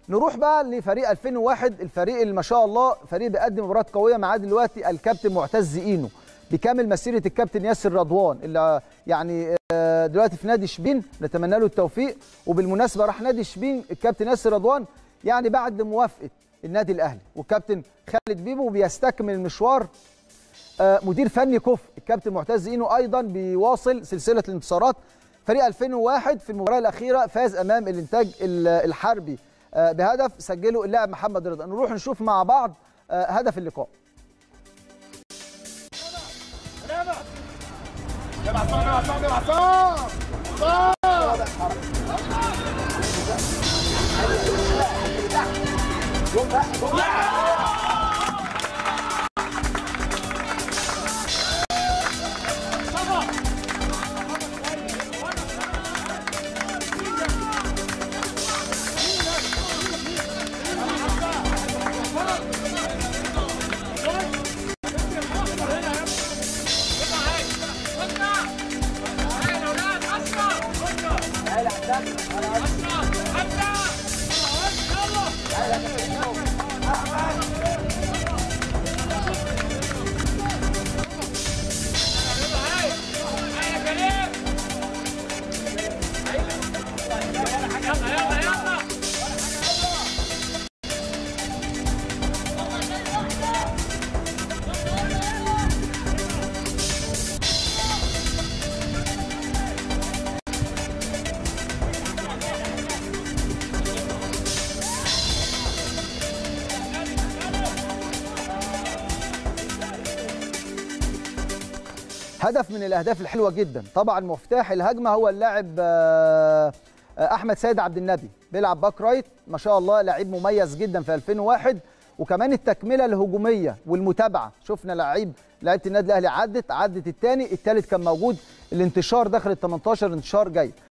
نروح بقى لفريق 2001 الفريق اللي ما شاء الله فريق بيقدم مباراه قويه معاه دلوقتي الكابتن معتز اينو بكامل مسيره الكابتن ياسر رضوان اللي يعني آه، دلوقتي في نادي شبين نتمنى له التوفيق وبالمناسبه راح نادي شبين الكابتن ياسر رضوان يعني بعد موافقه النادي الاهلي والكابتن خالد بيبو بيستكمل المشوار آه، مدير فني كفء الكابتن معتز اينو ايضا بيواصل سلسله الانتصارات فريق 2001 في المباراه الاخيره فاز امام الانتاج ال- الحربي آه، بهدف سجله اللاعب محمد رضا نروح نشوف مع بعض آه، هدف اللقاء يا عصام يا عصام يا عصام هدف من الاهداف الحلوه جدا طبعا مفتاح الهجمه هو اللاعب آه، آه، احمد سيد عبد النبي بيلعب باك رايت ما شاء الله لعيب مميز جدا في 2001 وكمان التكمله الهجوميه والمتابعه شفنا لعيب لعيبه النادي الاهلي عدت عدت الثاني الثالث كان موجود الانتشار داخل ال 18 انتشار جيد